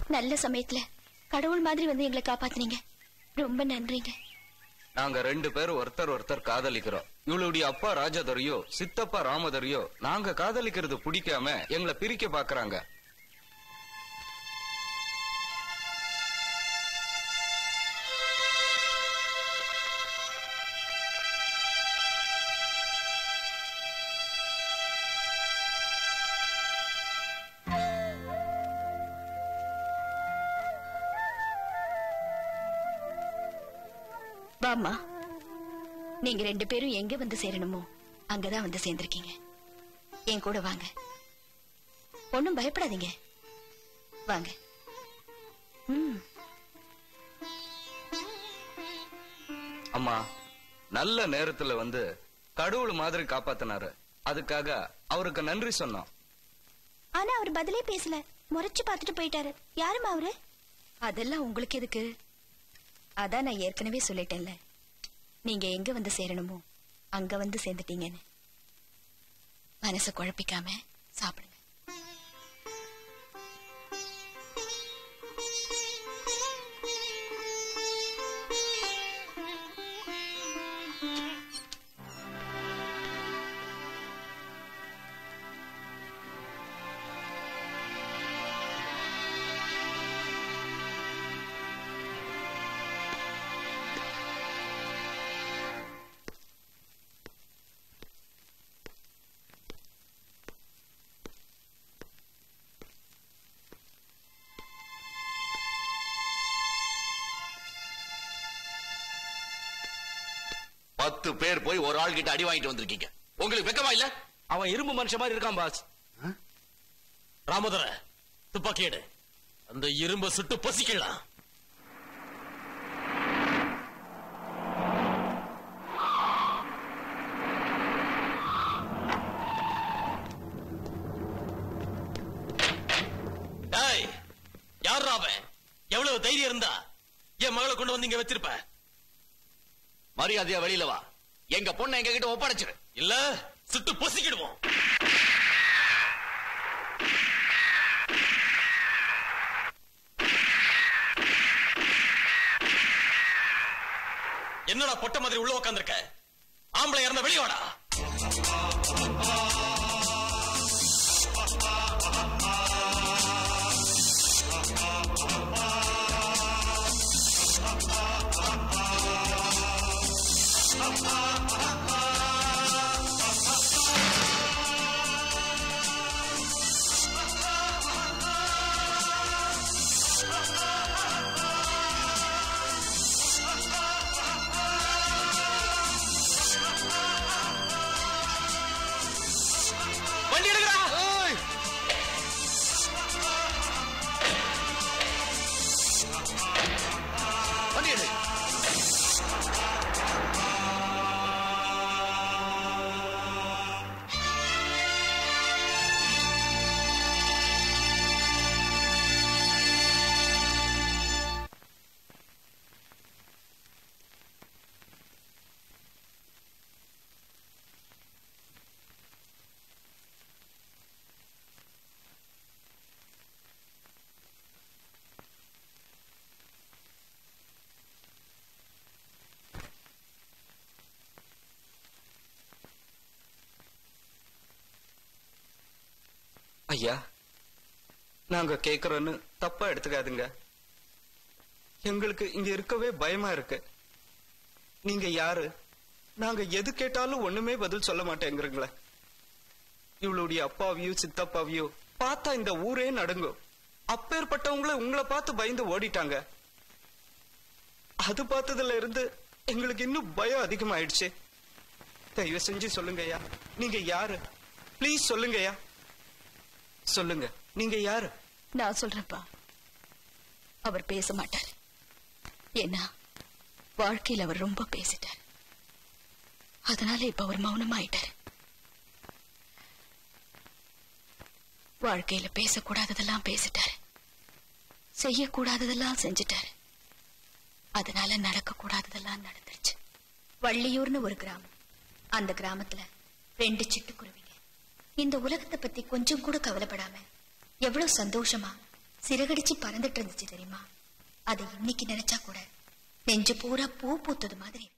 நல்ல சமயத்துல கடவுள் மாதிரி வந்து எங்களை காப்பாத்துனீங்க ரொம்ப நன்றிங்க நாங்க ரெண்டு பேரும் ஒருத்தர் ஒருத்தர் காதலிக்கிறோம் இவளுடைய அப்பா ராஜதுரையோ சித்தப்பா ராமதுரையோ நாங்க காதலிக்கிறது பிடிக்காம எங்களை பிரிக்க பாக்குறாங்க வாம்மா நீங்க ரெண்டு பேரும் எங்க வந்து சேரணுமோ அங்கதான் வந்து சேர்ந்திருக்கீங்க என் கூட வாங்க ஒண்ணும் பயப்படாதீங்க வாங்க ம் அம்மா நல்ல நேரத்துல வந்து கடவுள் மாதிரி காப்பாத்தினாரு அதுக்காக அவருக்கு நன்றி சொன்னோம் ஆனா அவர் பதிலே பேசல முறைச்சு பார்த்துட்டு போயிட்டாரு யாருமா அவரு அதெல்லாம் உங்களுக்கு எதுக்கு அதான் நான் ஏற்கனவே சொல்லிட்டேன்ல நீங்க எங்க வந்து சேரணுமோ அங்க வந்து சேர்ந்துட்டீங்கன்னு மனசை குழப்பிக்காம சாப்பிடுங்க பத்து பேர் போய் ஒரு ஆள் கிட்ட அடி வாங்கிட்டு வந்திருக்கீங்க உங்களுக்கு வெக்கமா இல்ல அவன் இரும்பு மனுஷன் மாதிரி இருக்கான் பாஸ் ராமதுர துப்பாக்கி எடு அந்த இரும்ப சுட்டு பொசிக்கலாம் டேய் யார் அவன் எவ்வளவு தைரியம் இருந்தா என் மகளை கொண்டு வந்து இங்க வச்சிருப்ப மரியாதையா வெளியில வா எங்க பொண்ணை எங்க கிட்ட ஒப்படைச்சிரு இல்ல சுட்டு பொசிக்கிடுவோம் என்னடா பொட்ட மாதிரி உள்ள உட்காந்துருக்க ஆம்பளை இறந்த வெளிய வாடா வண்டி எடுக்கடா வண்டி எடு ஐயா நாங்க கேக்குறோன்னு தப்பா எடுத்துக்காதுங்க எங்களுக்கு இங்க இருக்கவே பயமா இருக்கு நீங்க யாரு நாங்க எது கேட்டாலும் ஒண்ணுமே பதில் சொல்ல மாட்டேங்கிறீங்களே இவளுடைய அப்பாவியோ சித்தப்பாவியோ பார்த்தா இந்த ஊரே நடுங்கும் அப்பேற்பட்டவங்கள உங்களை பார்த்து பயந்து ஓடிட்டாங்க அது பார்த்ததுல இருந்து எங்களுக்கு இன்னும் பயம் அதிகமாயிடுச்சு தயவு செஞ்சு சொல்லுங்கய்யா நீங்க யாரு ப்ளீஸ் சொல்லுங்கய்யா சொல்லுங்க நீங்க யாரு நான் சொல்றேன்ப்பா அவர் பேச மாட்டார் ஏன்னா வாழ்க்கையில் அவர் ரொம்ப பேசிட்டார் அதனால இப்ப அவர் மௌனமாயிட்டார் வாழ்க்கையில பேசக்கூடாததெல்லாம் பேசிட்டாரு செய்யக்கூடாததெல்லாம் செஞ்சிட்டாரு அதனால நடக்கக்கூடாததெல்லாம் நடந்துருச்சு வள்ளியூர்னு ஒரு கிராமம் அந்த கிராமத்துல ரெண்டு சிட்டுக்குருவிங்க இந்த உலகத்தை பத்தி கொஞ்சம் கூட கவலைப்படாம எவ்வளவு சந்தோஷமா சிறகடிச்சு பறந்துட்டு இருந்துச்சு தெரியுமா அதை இன்னைக்கு நினைச்சா கூட நெஞ்சு பூரா பூ பூத்தது மாதிரி இருக்கு